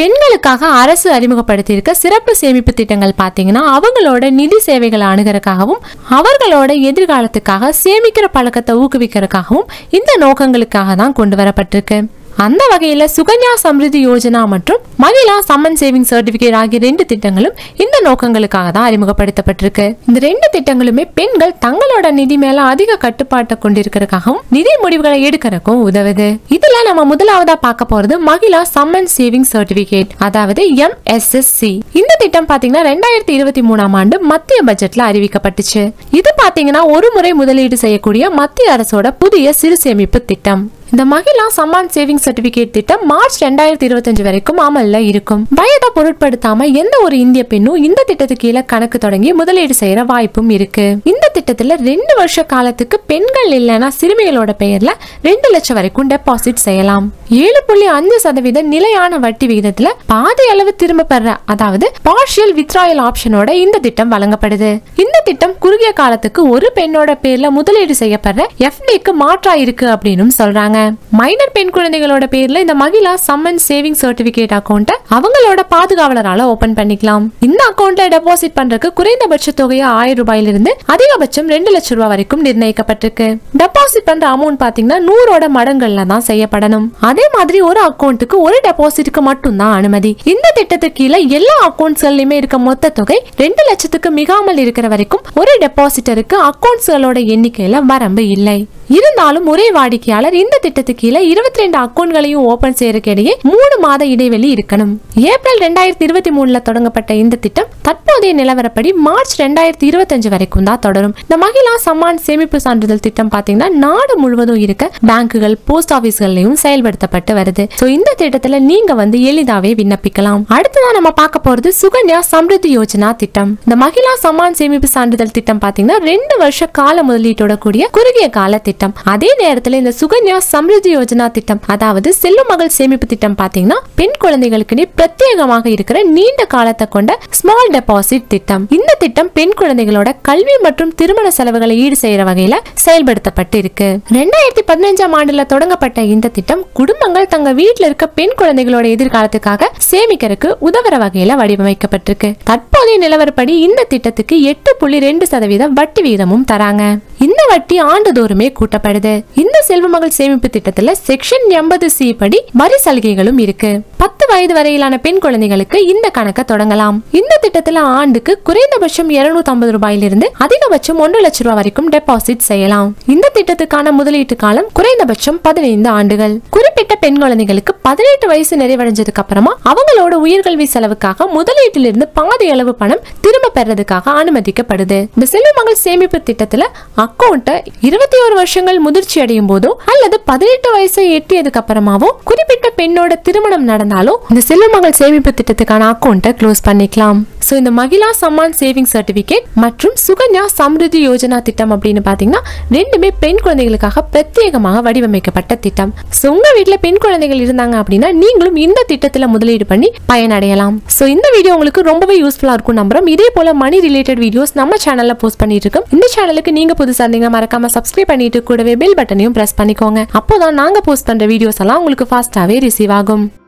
பெண்களுக்காக அரசு அறிமுகப்படுத்தியிருக்க சிறப்பு சேமிப்பு திட்டங்கள் பார்த்தீங்கன்னா அவங்களோட நிதி சேவைகளை அணுகிறதுக்காகவும் அவர்களோட எதிர்காலத்துக்காக சேமிக்கிற பழக்கத்தை ஊக்குவிக்கிறதுக்காகவும் இந்த நோக்கங்களுக்காக தான் கொண்டு வரப்பட்டிருக்கு அந்த வகையில சுகன்யா சம்ருதி யோஜனா மற்றும் மகிழா சம்மன் சேவிங் சர்டிபிகேட் ஆகிய ரெண்டு திட்டங்களும் இந்த நோக்கங்களுக்காக தான் அறிமுகப்படுத்தப்பட்டிருக்கு இந்த ரெண்டு திட்டங்களுமே பெண்கள் தங்களோட நிதி மேல அதிக கட்டுப்பாட்டை கொண்டிருக்கிறதுக்காகவும் நிதி முடிவுகளை எடுக்கிறதுக்கும் உதவுது இதுல நம்ம முதலாவதா பார்க்க போறது மகிழா சம்மன் சேவிங் சர்டிபிகேட் அதாவது எம்எஸ்எஸ்சி இந்த திட்டம் பாத்தீங்கன்னா ரெண்டாயிரத்தி இருபத்தி மூணாம் ஆண்டு மத்திய பட்ஜெட்ல அறிவிக்கப்பட்டுச்சு இது பாத்தீங்கன்னா ஒரு முறை முதலீடு செய்யக்கூடிய மத்திய அரசோட புதிய சிறு சேமிப்பு திட்டம் இந்த மகிழா சம்மான் சேவிங் சர்டிபிகேட் திட்டம் மார்ச் ரெண்டாயிரத்தி இருபத்தஞ்சு வரைக்கும் அமல்ல இருக்கும் வயதை பொருட்படுத்தாம எந்த ஒரு இந்திய பெண்ணும் இந்த திட்டத்துக்கு கீழே கணக்கு தொடங்கி முதலீடு செய்யற வாய்ப்பும் இருக்கு இந்த திட்டத்துல ரெண்டு வருஷ காலத்துக்கு பெண்கள் இல்லைன்னா சிறுமிகளோட பெயர்ல ரெண்டு லட்சம் வரைக்கும் டெபாசிட் செய்யலாம் ஏழு புள்ளி அஞ்சு சதவீத நிலையான வட்டி விகிதத்துல பாதி அளவு திரும்ப பெற அதாவது பார்ஷியல் வித்ராயல் ஆப்ஷனோட இந்த திட்டம் வழங்கப்படுது இந்த திட்டம் குறுகிய காலத்துக்கு ஒரு பெண்ணோட பேர்ல முதலீடு செய்யப்படுற எஃப்டிக்கு மாற்றா இருக்கு அப்படின்னு சொல்றாங்க மைனர் பெண் குழந்தைகளோட பேர்ல இந்த மகிழா சம்மன் சேவிங் சர்டிபிகேட் அக்கௌண்ட்டை அவங்களோட பாதுகாவலரால ஓபன் பண்ணிக்கலாம் இந்த அக்கௌண்ட்ல டெபாசிட் பண்றதுக்கு குறைந்தபட்ச தொகையா ஆயிரம் ரூபாயிலிருந்து அதிகபட்சம் ரெண்டு லட்சம் ரூபாய் வரைக்கும் நிர்ணயிக்கப்பட்டிருக்கு டெபாசிட் பண்ற அமௌண்ட் பாத்தீங்கன்னா நூறோட மடங்கள்ல தான் செய்யப்படணும் அதே மாதிரி ஒரு அக்கௌண்ட்டுக்கு ஒரு டெபாசிட்டுக்கு மட்டும்தான் அனுமதி இந்த திட்டத்துக்கு கீழே எல்லா அக்கௌண்ட்ஸ்லயுமே இருக்க மொத்த தொகை ரெண்டு லட்சத்துக்கு மிகாமல் இருக்கிற வரைக்கும் ஒரு டெபாசிட்டருக்கு அக்கௌண்ட்ஸ்களோட எண்ணிக்கையில வரம்பு இல்லை இருந்தாலும் ஒரே வாடிக்கையாளர் இந்த திட்டத்துக்கு கீழே இருபத்தி ரெண்டு அக்கௌண்ட்களையும் ஓபன் செய்யறதுக்கு இடையே மூணு மாத இடைவெளி இருக்கணும் ஏப்ரல் ரெண்டாயிரத்தி இருபத்தி மூணுல தொடங்கப்பட்ட இந்த திட்டம் தற்போதைய நிலவரப்படி மார்ச் ரெண்டாயிரத்தி இருபத்தஞ்சு வரைக்கும் தான் தொடரும் இந்த மகிழா சம்மான் சேமிப்பு சான்றிதழ் திட்டம் பாத்தீங்கன்னா நாடு முழுவதும் இருக்க பேங்குகள் போஸ்ட் ஆபீஸ்கள்லயும் செயல்படுத்தப்பட்டு வருது சோ இந்த திட்டத்துல நீங்க வந்து எளிதாவே விண்ணப்பிக்கலாம் அடுத்ததான் நம்ம பார்க்க போறது சுகன்யா சம்ருத்தி யோஜனா திட்டம் இந்த மகிழா சம்மான் சேமிப்பு சான்றிதழ் திட்டம் பாத்தீங்கன்னா ரெண்டு வருஷ கால முதலீட்டோட கூடிய குறுகிய கால திட்டம் அதே நேரத்துல இந்த சுகன்யா சம்ருத்தி யோஜனா திட்டம் அதாவது செல்லும் மகள் சேமிப்பு திட்டம் பாத்தீங்கன்னா பெண் குழந்தைகளுக்குனே பிரத்யேகமாக இருக்கிற நீண்ட காலத்தை கொண்ட ஸ்மால் டெபாசிட் திட்டம் இந்த திட்டம் பெண் குழந்தைகளோட கல்வி மற்றும் திருமண செலவுகளை ஈடு செய்யற வகையில செயல்படுத்தப்பட்டு இருக்கு ரெண்டாயிரத்தி பதினஞ்சாம் ஆண்டுல தொடங்கப்பட்ட இந்த திட்டம் குடும்பங்கள் தங்க வீட்டுல இருக்க பெண் குழந்தைகளோட எதிர்காலத்துக்காக சேமிக்கிறதுக்கு உதவுற வகையில வடிவமைக்கப்பட்டிருக்கு தற்போதைய நிலவரப்படி இந்த திட்டத்துக்கு எட்டு புள்ளி ரெண்டு சதவீதம் வட்டி விகிதமும் தராங்க இந்த வட்டி ஆண்டுதோறுமே கூட்டப்படுது இந்த செல்வமகள் சேமிப்பு திட்டத்துல செக்ஷன் எண்பது சி படி வரி சலுகைகளும் இருக்கு பத்து வயது வரையிலான பெண் குழந்தைகளுக்கு இந்த கணக்கை தொடங்கலாம் இந்த திட்டத்துல ஆண்டுக்கு குறைந்தபட்சம் இருநூத்தி ஐம்பது ரூபாயிலிருந்து அதிகபட்சம் ஒன்று லட்சம் ரூபாய் வரைக்கும் டெபாசிட் செய்யலாம் இந்த திட்டத்துக்கான முதலீட்டு காலம் குறைந்தபட்சம் பதினைந்து ஆண்டுகள் குறிப்பிட்ட பெண் குழந்தைகளுக்கு பதினெட்டு வயசு நிறைவடைஞ்சதுக்கு அப்புறமா அவங்களோட உயர்கல்வி செலவுக்காக முதலீட்டிலிருந்து பாதி அளவு பணம் திரும்ப பெறதுக்காக அனுமதிக்கப்படுது இந்த செல்வமகள் சேமிப்பு திட்டத்துல அக்கௌண்ட்டை இருபத்தி ஒரு வருஷங்கள் முதிர்ச்சி அடையும் போதோ அல்லது பதினெட்டு வயசை எட்டியதுக்கு அப்புறமாவோ குறிப்பிட்ட பெண்ணோட திருமணம் நடந்தாலோ இந்த செல்வமகள் சேமிப்பு திட்டத்துக்கான அக்கௌண்ட்டை க்ளோஸ் பண்ணிக்கலாம் சோ இந்த மகிழா சம்மான் சேவிங் சர்டிபிகேட் மற்றும் சுகன்யா சம்ருதி யோஜனா திட்டம் அப்படின்னு பாத்தீங்கன்னா ரெண்டுமே பெண் குழந்தைகளுக்காக பிரத்யேகமாக வடிவமைக்கப்பட்ட திட்டம் சோ உங்க வீட்ல பெண் குழந்தைகள் இருந்தாங்க அப்படின்னா நீங்களும் இந்த திட்டத்துல முதலீடு பண்ணி பயனடையலாம் சோ இந்த வீடியோ உங்களுக்கு ரொம்பவே யூஸ்ஃபுல்லா இருக்கும் நம்புறோம் இதே போல மணி ரிலேட்டட் வீடியோஸ் நம்ம சேனல்ல போஸ்ட் பண்ணிட்டு இருக்கோம் இந்த சேனலுக்கு நீங்க புதுசா இருந்தீங்க மறக்காம சப்ஸ்கிரைப் பண்ணிட்டு கூடவே பெல் பட்டனையும் பிரஸ் பண்ணிக்கோங்க அப்போதான் நாங்க போஸ்ட் பண்ற வீடியோஸ் எல்லாம் உங்களுக்கு ஃபாஸ்டாவே ரிசீவ் ஆகும்